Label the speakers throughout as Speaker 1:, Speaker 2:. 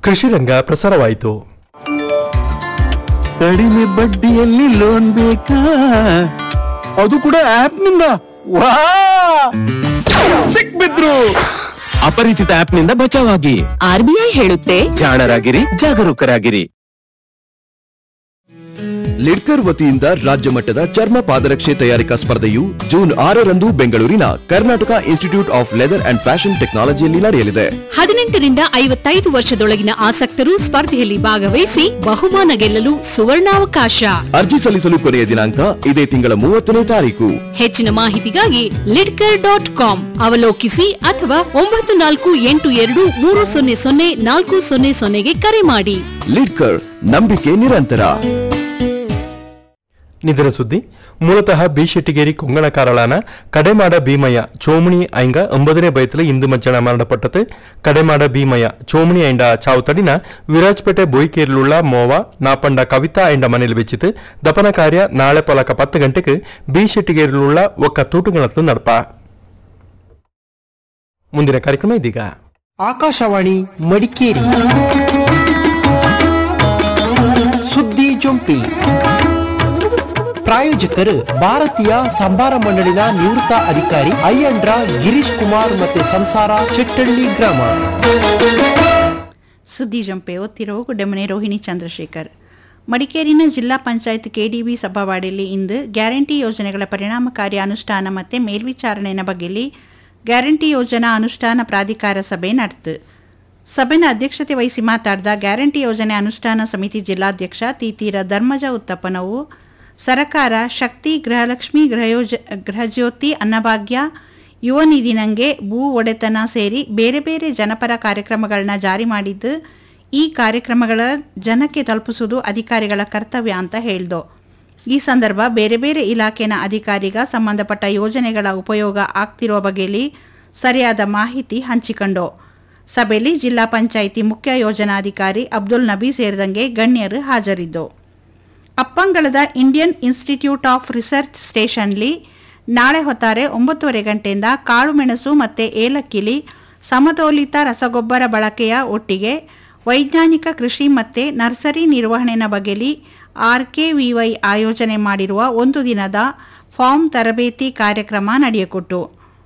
Speaker 1: ಕೃಷಿ ರಂಗ ಪ್ರಸಾರವಾಯಿತು
Speaker 2: ಕಡಿಮೆ ಬಡ್ಡಿಯಲ್ಲಿ ಲೋನ್ ಬೇಕಾ ಅದು ಕೂಡ ಆಪ್ ನಿಂದ ವಾ ಸಿಕ್ಬಿದ್ರು ಅಪರಿಚಿತ ಆಪ್ ನಿಂದ ಬಚಾವಾಗಿ
Speaker 3: ಆರ್ಬಿಐ ಹೇಳುತ್ತೆ
Speaker 2: ಜಾಣರಾಗಿರಿ ಜಾಗರೂಕರಾಗಿರಿ
Speaker 4: ಲಿಡ್ಕರ್ ವತಿಯಿಂದ ರಾಜ್ಯ ಮಟ್ಟದ ಚರ್ಮ ಪಾದರಕ್ಷೆ ತಯಾರಿಕಾ ಸ್ಪರ್ಧೆಯು ಜೂನ್ ಆರರಂದು ಬೆಂಗಳೂರಿನ Karnataka institute of leather and fashion ಟೆಕ್ನಾಲಜಿಯಲ್ಲಿ ನಡೆಯಲಿದೆ
Speaker 5: ಹದಿನೆಂಟರಿಂದ ಐವತ್ತೈದು ವರ್ಷದೊಳಗಿನ ಆಸಕ್ತರು ಸ್ಪರ್ಧೆಯಲ್ಲಿ ಭಾಗವಹಿಸಿ ಬಹುಮಾನ ಗೆಲ್ಲಲು ಸುವರ್ಣಾವಕಾಶ
Speaker 4: ಅರ್ಜಿ ಸಲ್ಲಿಸಲು ಕೊನೆಯ ದಿನಾಂಕ ಇದೇ ತಿಂಗಳ ಮೂವತ್ತನೇ ತಾರೀಕು
Speaker 5: ಹೆಚ್ಚಿನ ಮಾಹಿತಿಗಾಗಿ ಲಿಡ್ಕರ್ ಡಾಟ್ ಕಾಮ್ ಅವಲೋಕಿಸಿ ಅಥವಾ ಒಂಬತ್ತು ನಾಲ್ಕು ಎಂಟು ಎರಡು ಮೂರು ಸೊನ್ನೆ ಸೊನ್ನೆ ನಾಲ್ಕು ಸೊನ್ನೆ ಸೊನ್ನೆಗೆ ಕರೆ ಮಾಡಿ
Speaker 4: ಲಿಡ್ಕರ್ ನಂಬಿಕೆ ನಿರಂತರ
Speaker 1: ನಿಧನ ಸುದ್ದಿ ಮೂಲತಃ ಬಿ ಶೆಟ್ಟಿಗೇರಿ ಕೊಂಗಣ ಕಾರಳಾನ ಕಡೆಮಾಡ ಭೀಮಯ್ಯ ಚೋಮಣಿ ಐಂಗ ಒಂಬದನೇ ಬಯத்துல ಇಂದು ಮಧ್ಯಾಹ್ನ ಮರಣಪಟ್ಟது ಕಡೆಮಾಡ ಭೀಮಯ್ಯ ಚೋಮಣಿ ಐಂಡ ಚಾವು ತಡಿನ ವಿರಾಜ್ಪೇಟೆ ಬೊಯ್ಕೇರಿಲುಳ್ಳ ಮೋವ ನಾಪಂಡ ಕವಿತಾ ಐಂಡ ಮನೆಯಲ್ಲಿ ಬೆಚ್ಚಿತು ದಪನ ಕಾರ್ಯ ನಾಳೆ ಪೊಲಕ ಪತ್ತು ಗಂಟೆಗೆ ಬಿ ಶೆಟ್ಟಿಗೇರಿಲುಳ್ಳ ಒಕ್ಕ ತೂಟುಗಳತ್ತು ನಡಪ ಮುಂದಿನ ಕಾರ್ಯಕ್ರಮ ಇದೀಗ
Speaker 6: ಆಕಾಶವಾಣಿ ಮಡಿಕೇರಿ ಸುದ್ದಿ ಜೊಂಪಿ ಪ್ರಾಯೋಜಕರು ಭಾರತೀಯ ಸಂಭಾರ ಮಂಡಳಿನ ನಿವೃತ್ತ ಅಧಿಕಾರಿ ಅಯ್ಯಂಡ್ರ ಗಿರೀಶ್ ಕುಮಾರ್ ಮತ್ತೆ ಸಂಸಾರ ಚೆಟ್ಟಳ್ಳಿ ಗ್ರಾಮ
Speaker 7: ಸುದ್ದಿ ಜಂಪೆ ಓದ್ತಿರೋ ಗುಡ್ಡೆಮನೆ ರೋಹಿಣಿ ಚಂದ್ರಶೇಖರ್ ಮಡಿಕೇರಿನ ಜಿಲ್ಲಾ ಪಂಚಾಯತ್ ಕೆಡಿಬಿ ಸಭಾವಾಡಿಯಲ್ಲಿ ಇಂದು ಗ್ಯಾರಂಟಿ ಯೋಜನೆಗಳ ಪರಿಣಾಮಕಾರಿ ಅನುಷ್ಠಾನ ಮತ್ತು ಮೇಲ್ವಿಚಾರಣೆಯ ಬಗ್ಗೆಯಲ್ಲಿ ಗ್ಯಾರಂಟಿ ಯೋಜನಾ ಅನುಷ್ಠಾನ ಪ್ರಾಧಿಕಾರ ಸಭೆ ನಡೆತು ಸಭೆನ ಅಧ್ಯಕ್ಷತೆ ವಹಿಸಿ ಮಾತಾಡಿದ ಗ್ಯಾರಂಟಿ ಯೋಜನೆ ಅನುಷ್ಠಾನ ಸಮಿತಿ ಜಿಲ್ಲಾಧ್ಯಕ್ಷ ತೀತೀರ ಧರ್ಮಜ ಉತ್ತಪ್ಪನವು ಸರಕಾರ ಶಕ್ತಿ ಗೃಹಲಕ್ಷ್ಮಿ ಗೃಹಯೋಜ ಗೃಹಜ್ಯೋತಿ ಅನ್ನಭಾಗ್ಯ ಯುವ ನಿಧಿನಂಗೆ ಭೂ ಒಡೆತನ ಸೇರಿ ಬೇರೆ ಬೇರೆ ಜನಪರ ಕಾರ್ಯಕ್ರಮಗಳನ್ನ ಜಾರಿ ಮಾಡಿದ್ದು ಈ ಕಾರ್ಯಕ್ರಮಗಳ ಜನಕ್ಕೆ ತಲುಪಿಸುವುದು ಅಧಿಕಾರಿಗಳ ಕರ್ತವ್ಯ ಅಂತ ಹೇಳ್ದು ಈ ಸಂದರ್ಭ ಬೇರೆ ಬೇರೆ ಇಲಾಖೆನ ಅಧಿಕಾರಿಗ ಸಂಬಂಧಪಟ್ಟ ಯೋಜನೆಗಳ ಉಪಯೋಗ ಆಗ್ತಿರುವ ಬಗ್ಗೆಯಲ್ಲಿ ಸರಿಯಾದ ಮಾಹಿತಿ ಹಂಚಿಕೊಂಡು ಸಭೆಯಲ್ಲಿ ಜಿಲ್ಲಾ ಪಂಚಾಯಿತಿ ಮುಖ್ಯ ಯೋಜನಾಧಿಕಾರಿ ಅಬ್ದುಲ್ ನಬಿ ಸೇರಿದಂಗೆ ಗಣ್ಯರು ಹಾಜರಿದ್ದು ಅಪ್ಪಂಗಳದ ಇಂಡಿಯನ್ ಇನ್ಸ್ಟಿಟ್ಯೂಟ್ ಆಫ್ ರಿಸರ್ಚ್ ಸ್ಟೇಷನ್ಲಿ ನಾಳೆ ಹೊತ್ತಾರೆ ಒಂಬತ್ತುವರೆ ಗಂಟೆಯಿಂದ ಕಾಳುಮೆಣಸು ಮತ್ತು ಏಲಕ್ಕಿಲಿ ಸಮತೋಲಿತ ರಸಗೊಬ್ಬರ ಬಳಕೆಯ ಒಟ್ಟಿಗೆ ವೈಜ್ಞಾನಿಕ ಕೃಷಿ ಮತ್ತು ನರ್ಸರಿ ನಿರ್ವಹಣೆನ ಬಗೆಲಿ ಆರ್ಕೆವಿವೈ ಆಯೋಜನೆ ಮಾಡಿರುವ ಒಂದು ದಿನದ ಫಾರ್ಮ್ ತರಬೇತಿ ಕಾರ್ಯಕ್ರಮ ನಡೆಯಕೊಟ್ಟು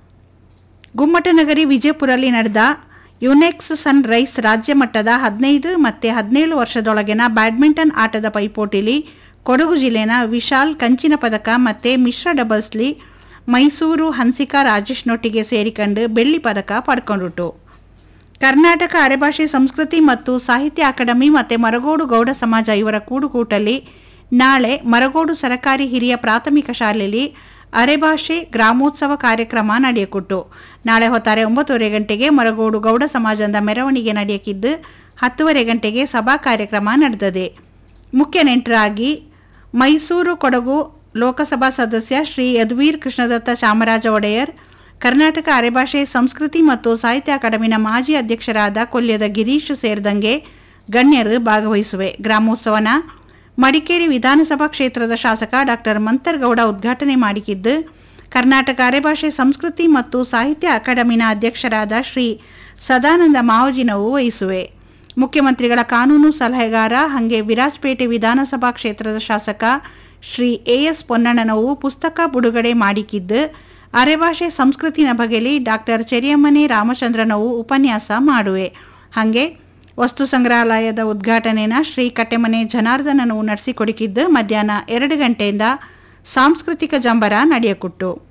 Speaker 7: ಗುಮ್ಮಟನಗರಿ ವಿಜಯಪುರಲ್ಲಿ ನಡೆದ ಯುನೆಕ್ಸ್ ಸನ್ ರೈಸ್ ರಾಜ್ಯ ಮಟ್ಟದ ಹದಿನೈದು ಮತ್ತು ಹದಿನೇಳು ವರ್ಷದೊಳಗಿನ ಬ್ಯಾಡ್ಮಿಂಟನ್ ಆಟದ ಪೈಪೋಟಿಲಿ ಕೊಡಗು ಜಿಲ್ಲೆನ ವಿಶಾಲ್ ಕಂಚಿನ ಪದಕ ಮತ್ತು ಮಿಶ್ರ ಡಬಲ್ಸ್ಲಿ ಮೈಸೂರು ಹನ್ಸಿಕಾ ರಾಜೇಶ್ನೊಟ್ಟಿಗೆ ಸೇರಿಕೊಂಡು ಬೆಳ್ಳಿ ಪದಕ ಪಡ್ಕೊಂಡಿಟ್ಟು ಕರ್ನಾಟಕ ಅರೆಭಾಷೆ ಸಂಸ್ಕೃತಿ ಮತ್ತು ಸಾಹಿತ್ಯ ಅಕಾಡೆಮಿ ಮತ್ತು ಮರಗೋಡು ಗೌಡ ಸಮಾಜ ಇವರ ಕೂಡುಕೂಟಲ್ಲಿ ನಾಳೆ ಮರಗೋಡು ಸರಕಾರಿ ಹಿರಿಯ ಪ್ರಾಥಮಿಕ ಶಾಲೆಯಲ್ಲಿ ಅರೆಭಾಷೆ ಗ್ರಾಮೋತ್ಸವ ಕಾರ್ಯಕ್ರಮ ನಡೆಯಕೊಟ್ಟು ನಾಳೆ ಹೊತ್ತಾರೆ ಒಂಬತ್ತುವರೆ ಗಂಟೆಗೆ ಮರಗೋಡು ಗೌಡ ಸಮಾಜದ ಮೆರವಣಿಗೆ ನಡೆಯಕಿದ್ದು ಹತ್ತುವರೆ ಗಂಟೆಗೆ ಸಭಾ ಕಾರ್ಯಕ್ರಮ ನಡೆದದೆ ಮುಖ್ಯ ನೆಂಟರಾಗಿ ಮೈಸೂರು ಕೊಡಗು ಲೋಕಸಭಾ ಸದಸ್ಯ ಶ್ರೀ ಯದುವೀರ್ ಕೃಷ್ಣದತ್ತ ಚಾಮರಾಜ ಒಡೆಯರ್ ಕರ್ನಾಟಕ ಅರೆಭಾಷೆ ಸಂಸ್ಕೃತಿ ಮತ್ತು ಸಾಹಿತ್ಯ ಅಕಾಡೆಮಿನ ಮಾಜಿ ಅಧ್ಯಕ್ಷರಾದ ಕೊಲ್ಯದ ಗಿರೀಶ್ ಸೇರಿದಂಗೆ ಗಣ್ಯರು ಭಾಗವಹಿಸುವೆ ಗ್ರಾಮೋತ್ಸವನ ಮಡಿಕೇರಿ ವಿಧಾನಸಭಾ ಕ್ಷೇತ್ರದ ಶಾಸಕ ಡಾಕ್ಟರ್ ಮಂತರ್ಗೌಡ ಉದ್ಘಾಟನೆ ಮಾಡಿಕಿದ್ದು ಕರ್ನಾಟಕ ಅರೆಭಾಷೆ ಸಂಸ್ಕೃತಿ ಮತ್ತು ಸಾಹಿತ್ಯ ಅಕಾಡೆಮಿನ ಅಧ್ಯಕ್ಷರಾದ ಶ್ರೀ ಸದಾನಂದ ಮಾವಜಿನವು ವಹಿಸುವೆ ಮುಖ್ಯಮಂತ್ರಿಗಳ ಕಾನೂನು ಸಲಹೆಗಾರ ಹಾಗೆ ವಿರಾಜಪೇಟೆ ವಿಧಾನಸಭಾ ಕ್ಷೇತ್ರದ ಶಾಸಕ ಶ್ರೀ ಎ ಎಸ್ ಪೊನ್ನಣ್ಣನವು ಪುಸ್ತಕ ಬಿಡುಗಡೆ ಮಾಡಿಕಿದ್ದು ಅರೆಭಾಷೆ ಸಂಸ್ಕೃತಿನ ಬಗೆಲಿ ಡಾಕ್ಟರ್ ಚೆರಿಯಮ್ಮನೆ ರಾಮಚಂದ್ರನವು ಉಪನ್ಯಾಸ ಮಾಡುವೆ ಹಾಗೆ ವಸ್ತು ಸಂಗ್ರಹಾಲಯದ ಉದ್ಘಾಟನೆನ ಶ್ರೀ ಕಟ್ಟೆಮನೆ ಜನಾರ್ದನನು ನಡೆಸಿಕೊಡುಕಿದ್ದು ಮಧ್ಯಾಹ್ನ ಎರಡು ಗಂಟೆಯಿಂದ ಸಾಂಸ್ಕೃತಿಕ ಜಂಬರ ನಡೆಯಕೊಟ್ಟು